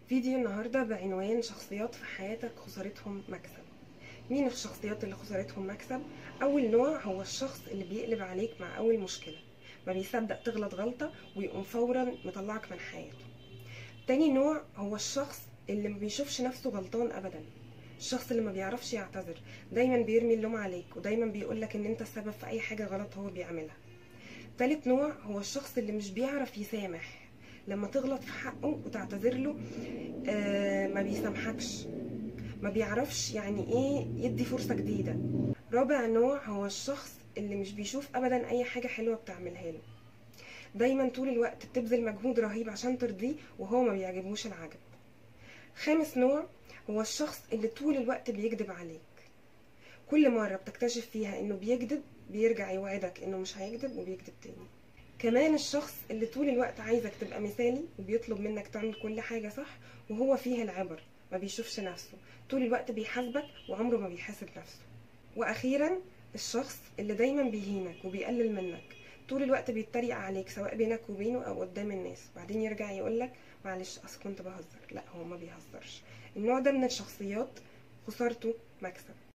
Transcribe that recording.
فيديو النهاردة بعنوان شخصيات في حياتك خسارتهم مكسب مين الشخصيات اللي خسارتهم مكسب أول نوع هو الشخص اللي بيقلب عليك مع أول مشكلة ما بيصدق تغلط غلطة ويقوم فورا مطلعك من حياته تاني نوع هو الشخص اللي ما بيشوفش نفسه غلطان أبدا الشخص اللي ما بيعرفش يعتذر دايما بيرمي اللوم عليك ودايما بيقولك ان انت السبب في اي حاجة غلط هو بيعملها تالت نوع هو الشخص اللي مش بيعرف يسامح لما تغلط في حقه وتعتذر له آه ما بيسامحكش ما بيعرفش يعني ايه يدي فرصة جديدة رابع نوع هو الشخص اللي مش بيشوف ابدا اي حاجة حلوة بتعملها له دايما طول الوقت بتبذل مجهود رهيب عشان ترضيه وهو ما بيعجبوش العجب خامس نوع هو الشخص اللي طول الوقت بيكذب عليك كل مرة بتكتشف فيها انه بيكذب بيرجع يوعدك انه مش هيكذب وبيكذب تاني كمان الشخص اللي طول الوقت عايزك تبقى مثالي وبيطلب منك تعمل كل حاجة صح وهو فيه العبر ما بيشوفش نفسه طول الوقت بيحاسبك وعمره ما بيحاسب نفسه واخيرا الشخص اللي دايما بيهينك وبيقلل منك طول الوقت بيتريق عليك سواء بينك وبينه او قدام الناس بعدين يرجع يقولك معلش اصل كنت بهزر لا هو ما بيهزرش النوع ده من الشخصيات خسارته مكسب